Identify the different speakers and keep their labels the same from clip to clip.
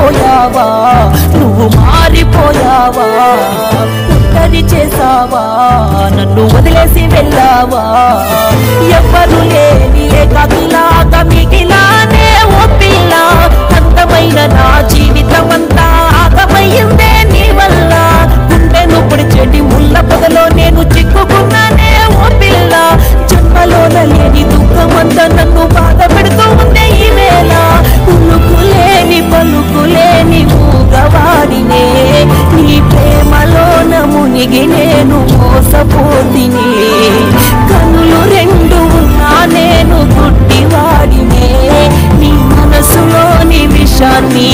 Speaker 1: వెళ్ళిపోయావా నువ్వు మారిపోయావా ఒంటరి చేసావా నన్ను వదిలేసి వెళ్ళావా ఎవ్వరు లేని ఏకాకిలాగా మిగిలానే ఓ పిల్ల అందమైన నా జీవితం అంతా ఆగమయ్యిందే నీ వల్ల గుండెను పొడిచేటి ముళ్ళ పొదలో నేను చిక్కుకున్నానే ఓ పిల్ల జన్మలోన లేని దుఃఖమంతా నన్ను బాధ పెడుతూ ఉందే ఈ వేళ ఉలుకులేని పలుకులేని మూగవాడినే నీ ప్రేమలోన మునిగి నేను మోసపోతిని కనులు రెండు ఉన్నా నేను గుడ్డివాడినే నీ మనసులోని విషాన్ని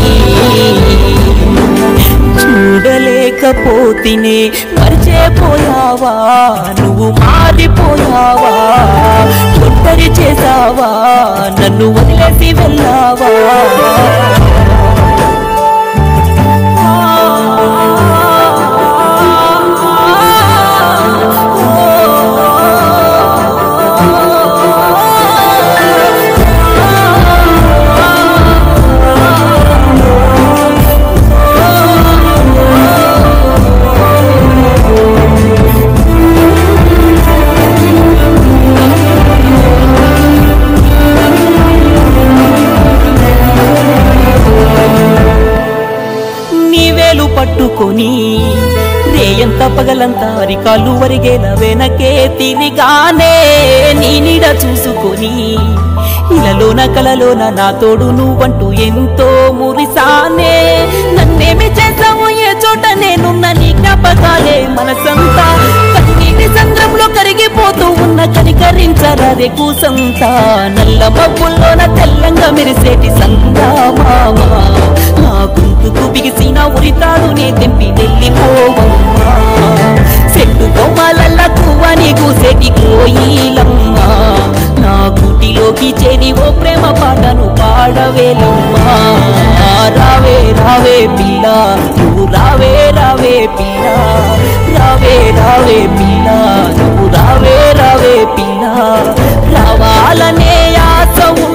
Speaker 1: చూడలేకపోతినే మరిచేపోయావా నువ్వు మారిపోయావా ఒంటరి చేసావా నన్ను వదిలేసి వెళ్ళావా నీ వేలు పట్టుకొని రేయంత పగలంతా అరికాళ్ళు వరిగేల వెనకే తిరిగానే నీ నీడ చూసుకొని ఇలలోన కలలోన నా తోడు నువ్వంటూ ఎంతో మురిసానే నన్నేమి చేసావు ఏ చోట నేనున్న నీ జ్ఞాపకాలే మనసంతా కన్నీటి సంద్రంలో కరిగిపోతూ ఉన్న కనికరించరాదే కూసంతా నల్ల మబ్బుల్లోన తెల్లంగా మెరిసేటి సంతా మావా నా గొంతుకు బిగిసిన ఉరితాడు నే తెంపి వెళ్ళిపోవమ్మా చెట్టు కొమ్మలల్ల కువ్వని కూసేటి కోయిలమ్మా నా గుటిలోకి చేరి ఓ ప్రేమ పాటను పాడవేలమ్మా రావే రావే పిల్ల నువ్వు రావే రావే పిల్ల రావే రావే పిల్ల నువ్వు రావే రావే పిల్ల రావాలనే ఆశ